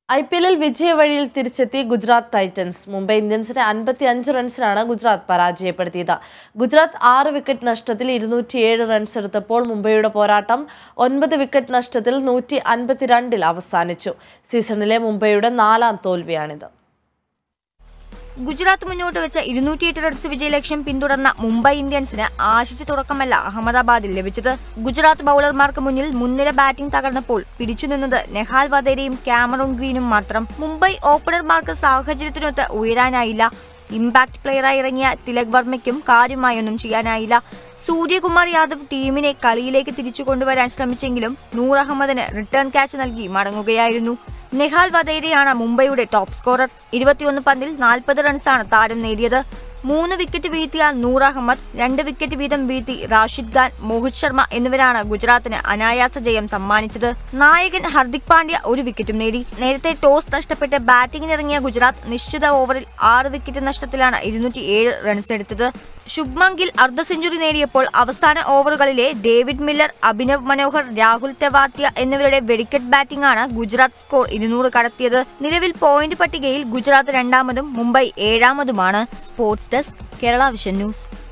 I P എല്ലിൽ വിജയവഴിയിൽ തിരിച്ചെത്തി Gujarat Titans Mumbai ഇന്ത്യൻസിനെ അൻപത്തി അഞ്ച് റൺസിനാണ് ഗുജറാത്ത് പരാജയപ്പെടുത്തിയത് ഗുജറാത്ത് ആറ് വിക്കറ്റ് നഷ്ടത്തിൽ ഇരുന്നൂറ്റിയേഴ് റൺസ് എടുത്തപ്പോൾ മുംബൈയുടെ പോരാട്ടം ഒൻപത് വിക്കറ്റ് നഷ്ടത്തിൽ നൂറ്റി അൻപത്തിരണ്ടിൽ അവസാനിച്ചു സീസണിലെ മുംബൈയുടെ നാലാം തോൽവിയാണിത് ഗുജറാത്ത് മുന്നോട്ട് വെച്ച ഇരുന്നൂറ്റിയെട്ട് റൺസ് വിജയലക്ഷ്യം പിന്തുടർന്ന മുംബൈ ഇന്ത്യൻസിന് ആശിച്ച തുടക്കമല്ല അഹമ്മദാബാദിൽ ലഭിച്ചത് ഗുജറാത്ത് ബൌളർമാർക്ക് മുന്നിൽ മുൻനിര ബാറ്റിംഗ് തകർന്നപ്പോൾ പിടിച്ചുനിന്നത് നെഹാൽ വധേരയും ക്യാമറൂൺ ഗ്രീനും മാത്രം മുംബൈ ഓപ്പണർമാർക്ക് സാഹചര്യത്തിനൊത്ത് ഉയരാനായില്ല ഇമ്പാക്ട് പ്ലെയറായി ഇറങ്ങിയ തിലക് വർമ്മയ്ക്കും കാര്യമായൊന്നും ചെയ്യാനായില്ല സൂര്യകുമാർ യാദവ് ടീമിനെ കളിയിലേക്ക് തിരിച്ചു കൊണ്ടുവരാൻ ശ്രമിച്ചെങ്കിലും നൂർ അഹമ്മദിന് റിട്ടേൺ ക്യാച്ച് നൽകി മടങ്ങുകയായിരുന്നു നെഹാൽ വധേരയാണ് മുംബൈയുടെ ടോപ്പ് സ്കോറർ ഇരുപത്തിയൊന്ന് പന്തിൽ നാൽപ്പത് റൺസാണ് താരം നേടിയത് മൂന്ന് വിക്കറ്റ് വീഴ്ത്തിയ നൂർ അഹമ്മദ് രണ്ട് വിക്കറ്റ് വീതം വീഴ്ത്തി റാഷിദ് ഖാൻ മോഹിത് ശർമ്മ എന്നിവരാണ് ഗുജറാത്തിന് അനായാസ ജയം സമ്മാനിച്ചത് നായകൻ ഹർദിക് പാണ്ഡ്യ ഒരു വിക്കറ്റും നേടി നേരത്തെ ടോസ് നഷ്ടപ്പെട്ട് ബാറ്റിംഗിനിറങ്ങിയ ഗുജറാത്ത് നിശ്ചിത ഓവറിൽ ആറ് വിക്കറ്റ് നഷ്ടത്തിലാണ് ഇരുന്നൂറ്റി ഏഴ് റൺസ് എടുത്തത് ശുഭ്മൻ ഗിൽ അർദ്ധ സെഞ്ചുറി നേടിയപ്പോൾ അവസാന ഓവറുകളിലെ ഡേവിഡ് മില്ലർ അഭിനവ് മനോഹർ രാഹുൽ തെവാത്യ എന്നിവരുടെ വെടിക്കെട്ട് ബാറ്റിംഗാണ് ഗുജറാത്ത് സ്കോർ ഇരുന്നൂറ് കടത്തിയത് നിലവിൽ പോയിന്റ് പട്ടികയിൽ ഗുജറാത്ത് രണ്ടാമതും മുംബൈ ഏഴാമതുമാണ് sports desk Kerala vision news